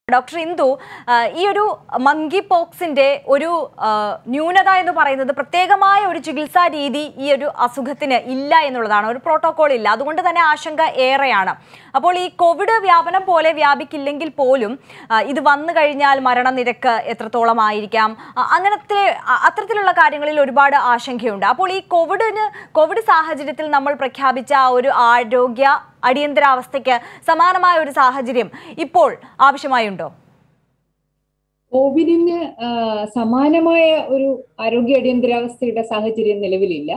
Doctor Indu ആ, ഈ ഒരു മങ്കി പോക്സിന്റെ ഒരു ആ, ന്യൂനത എന്ന് പറയുന്നത് പ്രത്യേകമായ ഒരു ചികിത്സാ രീതി ഈ ഒരു അസുഖത്തിന് ഇല്ല എന്നുള്ളതാണ് ഒരു പ്രോട്ടോകോൾ ഇല്ല അതുകൊണ്ട് തന്നെ ആശങ്ക ഏറെയാണ് അപ്പോൾ ഈ കോവിഡ് വ്യാപനം പോലെ വ്യാപിക്കില്ലെങ്കിൽ പോലും ആ, ഇത് വന്നു കഴിഞ്ഞാൽ മരണനിരക്ക് എത്രത്തോളം ആയിരിക്കാം ആ, അങ്ങനത്തെ അ- അത്തരത്തിലുള്ള കാര്യങ്ങളിൽ ഒരുപാട് ആശങ്കയുണ്ട് അപ്പോൾ ഈ കോവിഡിന് കോവിഡ് സാഹചര്യത്തിൽ നമ്മൾ പ്രഖ്യാപിച്ച ആ ഒരു ആരോഗ്യ അടിയന്തരാവസ്ഥയ്ക്ക് സമാനമായ ഒരു സാഹചര്യം ഇപ്പോൾ ആവശ്യമായുണ്ടോ കോവിഡിന് ആ, സമാനമായ ഒരു ആരോഗ്യ അടിയന്തരാവസ്ഥയുടെ സാഹചര്യം നിലവിലില്ല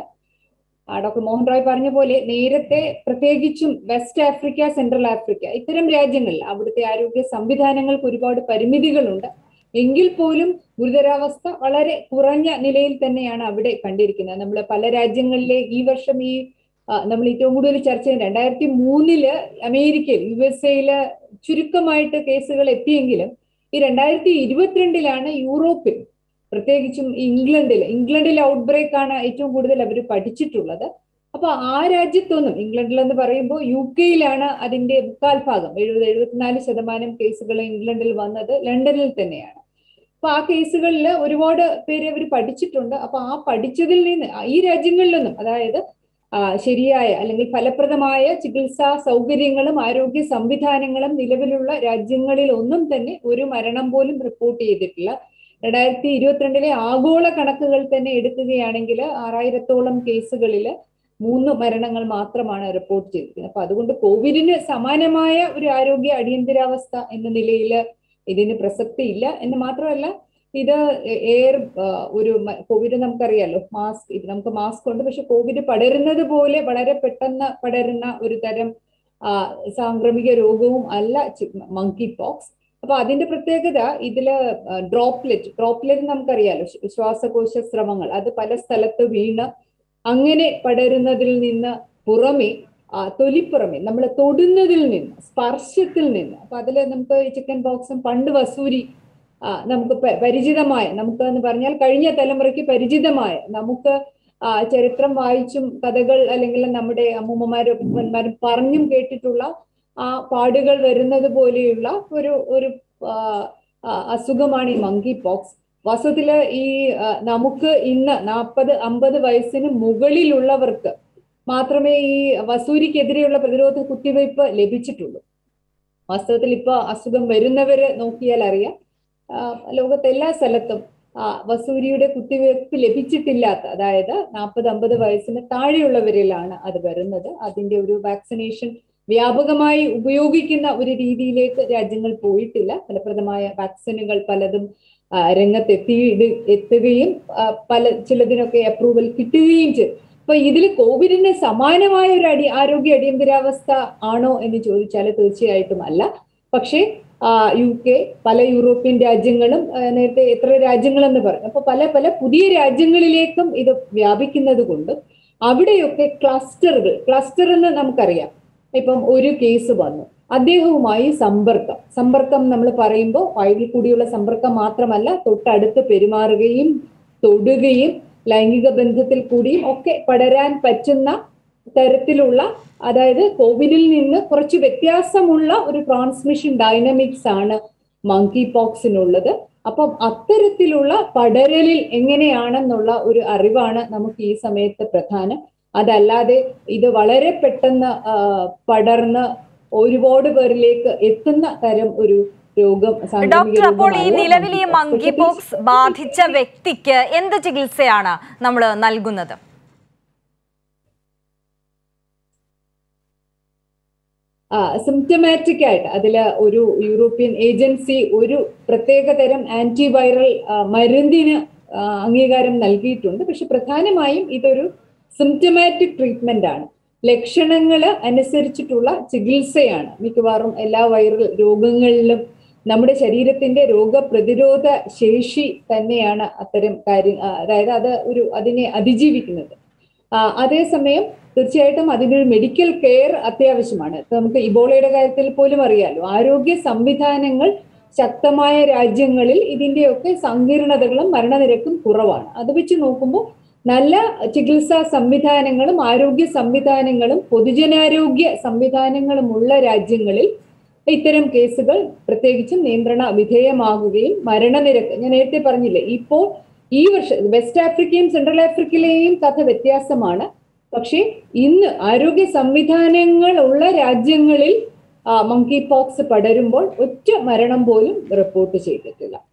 ആ, ഡോക്ടർ മോഹൻ റോയ് പറഞ്ഞ പോലെ നേരത്തെ പ്രത്യേകിച്ചും വെസ്റ്റ് ആഫ്രിക്ക സെൻട്രൽ ആഫ്രിക്ക ഇത്തരം രാജ്യങ്ങളിൽ അവിടുത്തെ ആരോഗ്യ സംവിധാനങ്ങൾക്ക് ഒരുപാട് പരിമിതികളുണ്ട് എങ്കിൽ പോലും ഗുരുതരാവസ്ഥ വളരെ കുറഞ്ഞ നിലയിൽ തന്നെയാണ് അവിടെ കണ്ടിരിക്കുന്നത് നമ്മൾ പല രാജ്യങ്ങളിലെ ഈ വർഷം ഈ ആ, നമ്മൾ ഏറ്റവും കൂടുതൽ ചർച്ച ചെയ്യുന്ന രണ്ടായിരത്തി മൂന്നില് അമേരിക്കയിൽ യു എസ് എയില് ചുരുക്കമായിട്ട് കേസുകൾ എത്തിയെങ്കിലും ഈ രണ്ടായിരത്തി ഇരുപത്തിരണ്ടിലാണ് യൂറോപ്പിൽ പ്രത്യേകിച്ചും ഇംഗ്ലണ്ടിൽ ഇംഗ്ലണ്ടിൽ ഔട്ട് ബ്രേക്ക് ആണ് ഏറ്റവും കൂടുതൽ അവർ പഠിച്ചിട്ടുള്ളത് അപ്പൊ ആ രാജ്യത്തൊന്നും ഇംഗ്ലണ്ടിൽ എന്ന് പറയുമ്പോൾ യു കെയിലാണ് അതിന്റെ മുക്കാൽ ഭാഗം എഴുപത് എഴുപത്തിനാല് ശതമാനം കേസുകൾ ഇംഗ്ലണ്ടിൽ വന്നത് ലണ്ടനിൽ തന്നെയാണ് അപ്പൊ ആ കേസുകളിൽ ഒരുപാട് പേര് അവർ പഠിച്ചിട്ടുണ്ട് അപ്പൊ ആ പഠിച്ചതിൽ നിന്ന് ആ ഈ രാജ്യങ്ങളിലൊന്നും അതായത് ആ, ശരിയായ അല്ലെങ്കിൽ ഫലപ്രദമായ ചികിത്സാ സൗകര്യങ്ങളും ആരോഗ്യ സംവിധാനങ്ങളും നിലവിലുള്ള രാജ്യങ്ങളിൽ ഒന്നും തന്നെ ഒരു മരണം പോലും റിപ്പോർട്ട് ചെയ്തിട്ടില്ല രണ്ടായിരത്തി ഇരുപത്തിരണ്ടിലെ ആഗോള കണക്കുകൾ തന്നെ എടുക്കുകയാണെങ്കിൽ ആറായിരത്തോളം കേസുകളിൽ മൂന്ന് മരണങ്ങൾ മാത്രമാണ് റിപ്പോർട്ട് ചെയ്തിരിക്കുന്നത് അപ്പൊ അതുകൊണ്ട് കോവിഡിന് സമാനമായ ഒരു ആരോഗ്യ അടിയന്തരാവസ്ഥ എന്ന നിലയിൽ ഇതിന് പ്രസക്തി ഇല്ല എന്ന് മാത്രമല്ല ഇത് എയർ ഒരു മ- കോവിഡ് നമുക്കറിയാലോ മാസ്ക് ഇത് നമുക്ക് മാസ്ക് ഉണ്ട് പക്ഷെ കോവിഡ് പടരുന്നത് പോലെ വളരെ പെട്ടെന്ന് പടരുന്ന ഒരു തരം ആ, സാംക്രമിക രോഗവും അല്ല മങ്കി പോക്സ് അപ്പൊ അതിന്റെ പ്രത്യേകത ഇതില് ഡ്രോപ്ലെറ്റ് ഡ്രോപ്ലെറ്റ് നമുക്കറിയാലോ ശ്വ- ശ്വാസകോശ സ്രവങ്ങൾ അത് പല സ്ഥലത്ത് വീണ് അങ്ങനെ പടരുന്നതിൽ നിന്ന് പുറമെ ആ, തൊലിപ്പുറമെ നമ്മൾ തൊടുന്നതിൽ നിന്ന് സ്പർശത്തിൽ നിന്ന് അപ്പൊ അതിൽ നമുക്ക് ചിക്കൻ ബോക്സും പണ്ട് വസൂരി ആ, നമുക്ക് പ- പരിചിതമായ നമുക്ക് എന്ന് പറഞ്ഞാൽ കഴിഞ്ഞ തലമുറയ്ക്ക് പരിചിതമായ നമുക്ക് ആ, ചരിത്രം വായിച്ചും കഥകൾ അല്ലെങ്കിൽ നമ്മുടെ അമ്മൂമ്മമാരും അപ്പന്മാരും പറഞ്ഞും കേട്ടിട്ടുള്ള ആ പാടുകൾ വരുന്നത് പോലെയുള്ള ഒരു ഒരു ആ, ആ, അസുഖമാണ് ഈ മങ്കി പോക്സ് വാസ്തവത്തില് ഈ ആ, നമുക്ക് ഇന്ന് നാൽപ്പത് അമ്പത് വയസ്സിന് മുകളിലുള്ളവർക്ക് മാത്രമേ ഈ വസൂരിക്കെതിരെയുള്ള പ്രതിരോധ കുത്തിവയ്പ് ലഭിച്ചിട്ടുള്ളൂ വാസ്തവത്തിൽ ഇപ്പൊ അസുഖം വരുന്നവര് നോക്കിയാൽ അറിയാം ആ, ലോകത്തെ എല്ലാ സ്ഥലത്തും ആ, വസൂരിയുടെ കുത്തിവയ്പ് ലഭിച്ചിട്ടില്ലാത്ത അതായത് നാൽപ്പത് അമ്പത് വയസ്സിന് താഴെയുള്ളവരിലാണ് അത് വരുന്നത് അതിന്റെ ഒരു വാക്സിനേഷൻ വ്യാപകമായി ഉപയോഗിക്കുന്ന ഒരു രീതിയിലേക്ക് രാജ്യങ്ങൾ പോയിട്ടില്ല ഫലപ്രദമായ വാക്സിനുകൾ പലതും ആ, രംഗത്തെത്തി എത്തുകയും ആ, പല ചിലതിനൊക്കെ അപ്രൂവൽ കിട്ടുകയും ചെയ്തു അപ്പൊ ഇതിൽ കോവിഡിന് സമാനമായ ഒരു അടി ആരോഗ്യ അടിയന്തരാവസ്ഥ ആണോ എന്ന് ചോദിച്ചാൽ തീർച്ചയായിട്ടും അല്ല പക്ഷേ ആ, യു കെ പല യൂറോപ്യൻ രാജ്യങ്ങളും ആ, നേരത്തെ എത്ര രാജ്യങ്ങളെന്ന് പറഞ്ഞു അപ്പൊ പല പല പുതിയ രാജ്യങ്ങളിലേക്കും ഇത് വ്യാപിക്കുന്നത് കൊണ്ട് അവിടെയൊക്കെ ക്ലസ്റ്ററുകൾ ക്ലസ്റ്റർ എന്ന് നമുക്കറിയാം ഇപ്പം ഒരു കേസ് വന്നു അദ്ദേഹവുമായി സമ്പർക്കം സമ്പർക്കം നമ്മൾ പറയുമ്പോൾ വായുവിൽ കൂടിയുള്ള സമ്പർക്കം മാത്രമല്ല തൊട്ടടുത്ത് പെരുമാറുകയും തൊടുകയും ലൈംഗിക ബന്ധത്തിൽ കൂടിയും ഒക്കെ പടരാൻ പറ്റുന്ന തരത്തിലുള്ള അതായത് കോവിഡിൽ നിന്ന് കുറച്ച് വ്യത്യാസമുള്ള ഒരു ട്രാൻസ്മിഷൻ ഡൈനമിക്സ് ആണ് മങ്കി പോക്സിനുള്ളത് അപ്പം അത്തരത്തിലുള്ള പടരലിൽ എങ്ങനെയാണെന്നുള്ള ഒരു അറിവാണ് നമുക്ക് ഈ സമയത്ത് പ്രധാനം അതല്ലാതെ ഇത് വളരെ പെട്ടെന്ന് ആ, പടർന്ന് ഒരുപാട് പേരിലേക്ക് എത്തുന്ന തരം ഒരു രോഗം സാംക്രമിക ഡോക്ടർ അപ്പോൾ ഈ രോഗമല്ല നിലവിൽ ഈ monkeypox. മങ്കി പക്ഷേ പോക്സ് ബാധിച്ച വ്യക്തിക്ക് എന്ത് ചികിത്സയാണ് നമ്മൾ നൽകുന്നത് സിംറ്റമാറ്റിക് ആയിട്ട് അതിൽ ഒരു യൂറോപ്യൻ ഏജൻസി ഒരു പ്രത്യേക തരം ആന്റിവൈറൽ മരുന്നിന് ആ, അംഗീകാരം നൽകിയിട്ടുണ്ട് പക്ഷെ പ്രധാനമായും ഇതൊരു സിംറ്റമാറ്റിക് ട്രീറ്റ്മെന്റ് ആണ് ലക്ഷണങ്ങൾ അനുസരിച്ചിട്ടുള്ള ചികിത്സയാണ് മിക്കവാറും എല്ലാ വൈറൽ രോഗങ്ങളിലും നമ്മുടെ ശരീരത്തിന്റെ രോഗപ്രതിരോധ ശേഷി തന്നെയാണ് അത്തരം കാര്യം ആ, അതായത് അത് ഒരു അതിനെ അതിജീവിക്കുന്നത് ആ, അതേസമയം തീർച്ചയായിട്ടും അതിനൊരു മെഡിക്കൽ കെയർ അത്യാവശ്യമാണ് ഇപ്പൊ നമുക്ക് ഇബോളയുടെ കാര്യത്തിൽ പോലും അറിയാലോ ആരോഗ്യ സംവിധാനങ്ങൾ ശക്തമായ രാജ്യങ്ങളിൽ ഇതിന്റെയൊക്കെ സങ്കീർണതകളും മരണനിരക്കും കുറവാണ് അത് വെച്ച് നോക്കുമ്പോൾ നല്ല ചികിത്സാ സംവിധാനങ്ങളും ആരോഗ്യ സംവിധാനങ്ങളും പൊതുജനാരോഗ്യ സംവിധാനങ്ങളുമുള്ള രാജ്യങ്ങളിൽ ഇത്തരം കേസുകൾ പ്രത്യേകിച്ചും നിയന്ത്രണ വിധേയമാകുകയും മരണനിരക്ക് ഞാൻ നേരത്തെ പറഞ്ഞില്ലേ ഇപ്പോൾ ഈ വർഷം വെസ്റ്റ് ആഫ്രിക്കയും സെൻട്രൽ ആഫ്രിക്കയിലെയും കഥ വ്യത്യാസമാണ് പക്ഷേ ഇന്ന് ആരോഗ്യ സംവിധാനങ്ങൾ ഉള്ള രാജ്യങ്ങളിൽ മങ്കി പോക്സ് പടരുമ്പോൾ ഒറ്റ മരണം പോലും റിപ്പോർട്ട് ചെയ്തിട്ടില്ല